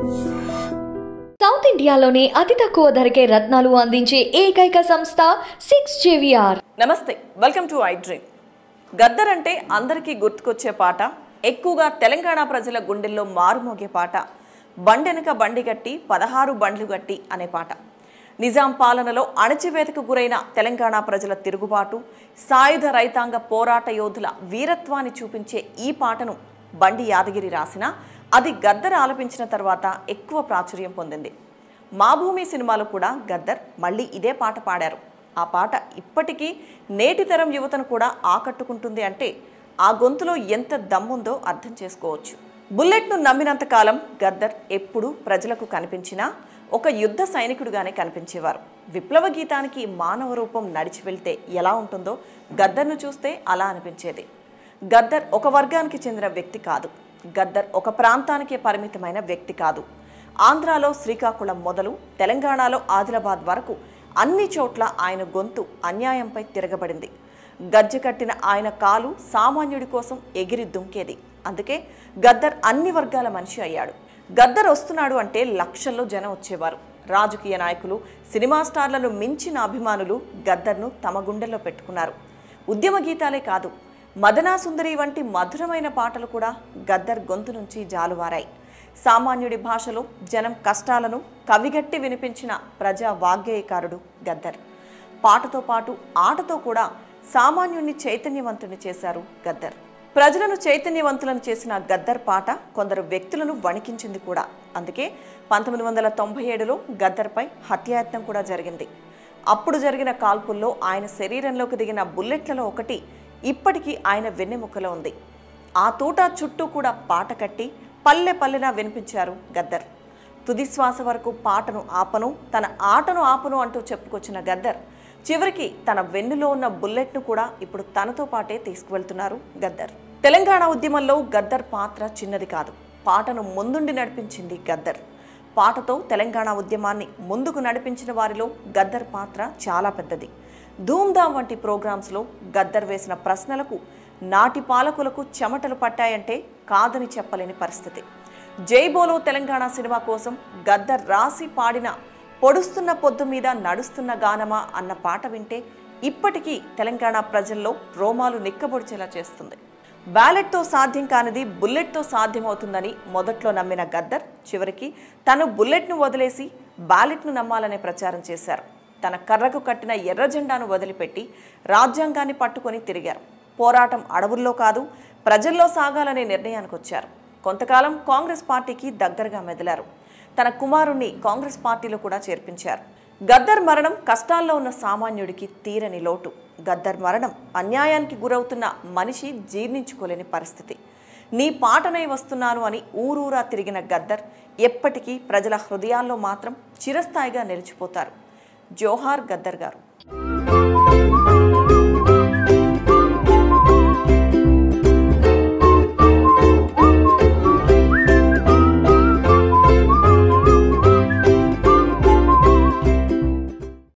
south ఇండియాలోనే అతి తక్కువ ధరకే రత్నాలు అందించే ఏకైక సంస్థ సిక్స్ జేవిఆర్ నమస్తే welcome to iDream Gaddar అంటే అందరికీ గుర్తుకొచ్చే పాట ఎక్కువగా తెలంగాణ ప్రజల గుండెల్లో మారుమోగే పాట బండెనక బండి గట్టి పదహారు బండ్లు గట్టి అనే పాట నిజాం పాలనలో అణచివేతకు గురైన తెలంగాణ ప్రజల తిరుగుబాటు సాయుధ రైతాంగ పోరాట యోధుల వీరత్వాన్ని చూపించే ఈ పాటను బండి యాదగిరి రాసిన అది గద్దర్ ఆలపించిన తర్వాత ఎక్కువ ప్రాచుర్యం పొందింది మా భూమి సినిమాలో కూడా గద్దర్ మళ్ళీ ఇదే పాట పాడారు ఆ పాట ఇప్పటికీ నేటి తరం యువతను కూడా ఆకట్టుకుంటుంది అంటే ఆ గొంతులో ఎంత దమ్ముందో అర్థం చేసుకోవచ్చు బుల్లెట్ను నమ్మినంత కాలం గద్దర్ ఎప్పుడూ ప్రజలకు కనిపించినా ఒక యుద్ధ సైనికుడిగానే కనిపించేవారు విప్లవ గీతానికి మానవ రూపం నడిచి వెళ్తే ఎలా ఉంటుందో గద్దర్ను చూస్తే అలా అనిపించేది గద్దర్ ఒక వర్గానికి చెందిన వ్యక్తి కాదు గద్దర్ ఒక ప్రాంతానికే పరిమితమైన వ్యక్తి కాదు ఆంధ్రాలో శ్రీకాకుళం మొదలు తెలంగాణలో ఆదిలాబాద్ వరకు అన్ని చోట్ల ఆయన గొంతు అన్యాయంపై తిరగబడింది గజ్జె కట్టిన ఆయన కాలు సామాన్యుడి కోసం ఎగిరి దుంకేది అందుకే గద్దర్ అన్ని వర్గాల మనిషి అయ్యాడు గద్దర్ వస్తున్నాడు అంటే లక్షల్లో జనం వచ్చేవారు రాజకీయ నాయకులు సినిమా స్టార్లను మించిన అభిమానులు గద్దర్ను తమ గుండెల్లో పెట్టుకున్నారు ఉద్యమ గీతాలే కాదు మదనా సుందరి వంటి మధురమైన పాటలు కూడా గద్దర్ గొంతు నుంచి జాలువారాయి సామాన్యుడి భాషలో జనం కష్టాలను కవిగట్టి వినిపించిన ప్రజా వాగ్గేయకారుడు గద్దర్ పాటతో పాటు ఆటతో కూడా సామాన్యుణ్ణి చైతన్యవంతుని చేశారు గద్దర్ ప్రజలను చైతన్యవంతులను చేసిన గద్దర్ పాట కొందరు వ్యక్తులను వణికించింది కూడా అందుకే పంతొమ్మిది వందల తొంభై ఏడులో గద్దర్పై హత్యాయత్నం కూడా జరిగింది అప్పుడు జరిగిన కాల్పుల్లో ఆయన శరీరంలోకి దిగిన బుల్లెట్లలో ఒకటి ఇప్పటికీ ఆయన వెన్నెముకలో ఉంది ఆ తూట చుట్టూ కూడా పాట కట్టి పల్లె పల్లెన వినిపించారు గద్దర్ తుది శ్వాస వరకు పాటను ఆపను తన ఆటను ఆపను అంటూ చెప్పుకొచ్చిన గద్దర్ చివరికి తన వెన్నులో ఉన్న బుల్లెట్ను కూడా ఇప్పుడు తనతో పాటే తీసుకువెళ్తున్నారు గద్దర్ తెలంగాణ ఉద్యమంలో గద్దర్ పాత్ర చిన్నది కాదు పాటను ముందుండి నడిపించింది గద్దర్ పాటతో తెలంగాణ ఉద్యమాన్ని ముందుకు నడిపించిన వారిలో గద్దర్ పాత్ర చాలా పెద్దది ధూమ్ధామ్ వంటి ప్రోగ్రామ్స్లో గద్దర్ వేసిన ప్రశ్నలకు నాటి పాలకులకు చెమటలు పట్టాయంటే కాదని చెప్పలేని పరిస్థితి జై బోలో తెలంగాణ సినిమా కోసం గద్దర్ రాసి పాడిన పొడుస్తున్న పొద్దు మీద నడుస్తున్న గానమా అన్న పాట వింటే ఇప్పటికీ తెలంగాణ ప్రజల్లో రోమాలు నిక్కబొడిచేలా చేస్తుంది బ్యాలెట్తో సాధ్యం కానిది బుల్లెట్తో సాధ్యమవుతుందని మొదట్లో నమ్మిన గద్దర్ చివరికి తను బుల్లెట్ను వదిలేసి బ్యాలెట్ను నమ్మాలనే ప్రచారం చేశారు తన కర్రకు కట్టిన ఎర్ర జెండాను వదిలిపెట్టి రాజ్యాంగాన్ని పట్టుకొని తిరిగారు పోరాటం అడవుల్లో కాదు ప్రజల్లో సాగాలనే నిర్ణయానికి వచ్చారు కొంతకాలం కాంగ్రెస్ పార్టీకి దగ్గరగా మెదిలారు తన కుమారుణ్ణి కాంగ్రెస్ పార్టీలో కూడా చేర్పించారు గద్దర్ మరణం కష్టాల్లో ఉన్న సామాన్యుడికి తీరని లోటు గద్దర్ మరణం అన్యాయానికి గురవుతున్న మనిషి జీర్ణించుకోలేని పరిస్థితి నీ పాటనై వస్తున్నాను అని ఊరూరా తిరిగిన గద్దర్ ఎప్పటికీ ప్రజల హృదయాల్లో మాత్రం చిరస్థాయిగా నిలిచిపోతారు జోహార్ గద్దర్ గారు